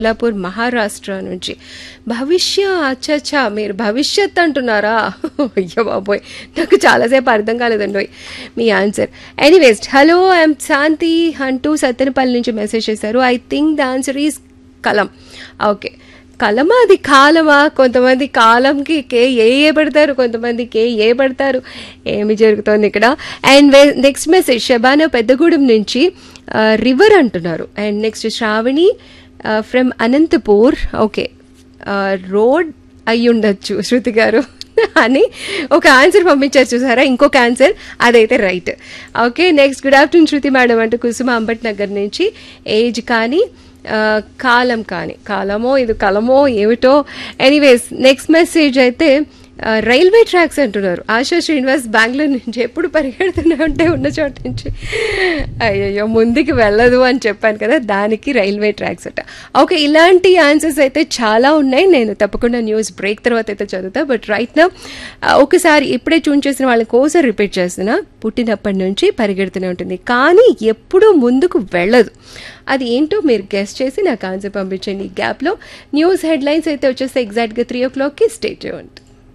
కొల్లాపూర్ మహారాష్ట్ర నుంచి భవిష్య అచ్చచ్చా మీరు భవిష్యత్ అంటున్నారా అయ్యో బాబోయ్ నాకు చాలాసేపు అర్థం కాలేదండి మీ answer anyways hello I'm Shanthi అంటూ సత్తెనపల్లి నుంచి మెసేజ్ చేశారు I think the answer is కలం ఓకే కలమా అది కాలమా కొంతమంది కాలంకి కే ఏ ఏ పడతారు కొంతమంది కే ఏ పడతారు ఏమి జరుగుతోంది ఇక్కడ and next message Shabana Peddagudem నుంచి రివర్ అంటున్నారు and next Sravani from Anantapur okay road అయి ఉండొచ్చు శృతి గారు అని ఒక ఆన్సర్ పంపించారు చూసారా ఇంకొక ఆన్సర్ అదైతే right okay next good afternoon Shruti madam అంటూ కుసుమ అంబట్ నగర్ నుంచి ఏజ్ కానీ ఆ, కాలం కానీ కాలమో ఇది కలమో ఏమిటో ఎనీవేస్ నెక్స్ట్ మెసేజ్ అయితే ఆ, రైల్వే ట్రాక్స్ అంటున్నారు ఆశా శ్రీనివాస్ బెంగళూరు నుంచి ఎప్పుడు పరిగెడుతూనే ఉంటే ఉన్న చోట నుంచి అయ్యయ్యో ముందుకు వెళ్ళదు అని చెప్పాను కదా దానికి రైల్వే ట్రాక్స్ అట ఓకే ఇలాంటి ఆన్సర్స్ అయితే చాలా ఉన్నాయి నేను తప్పకుండా న్యూస్ బ్రేక్ తర్వాత అయితే చదువుతా బట్ రైట్ నా ఒకసారి ఇప్పుడే చూన్ చేసిన వాళ్ళ కోసం రిపీట్ చేస్తున్నా పుట్టినప్పటి నుంచి పరిగెడుతూనే ఉంటుంది కానీ ఎప్పుడూ ముందుకు వెళ్ళదు అది ఏంటో మీరు గెస్ట్ చేసి నాకు ఆన్సర్ పంపించండి ఈ గ్యాప్లో న్యూస్ హెడ్లైన్స్ అయితే వచ్చేస్తే ఎగ్జాక్ట్గా త్రీ ఓ క్లాక్కి స్టేట్ చేయండి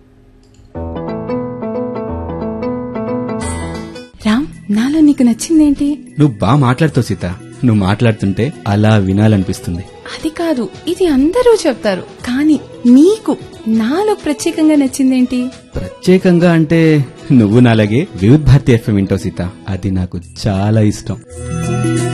రామ్ నాలో నీకు నచ్చిందేంటి నువ్వు బాగా మాట్లాడుతావు సీత నువ్వు మాట్లాడుతుంటే అలా వినాలనిపిస్తుంది అది కాదు ఇది అందరూ చెప్తారు కానీ నీకు నాలో ప్రత్యేకంగా నచ్చిందేంటి ప్రత్యేకంగా అంటే నువ్వు నాలాగే వివిధ్ భారతి ఎఫ్ఎం వింటావు సీత అది నాకు చాలా ఇష్టం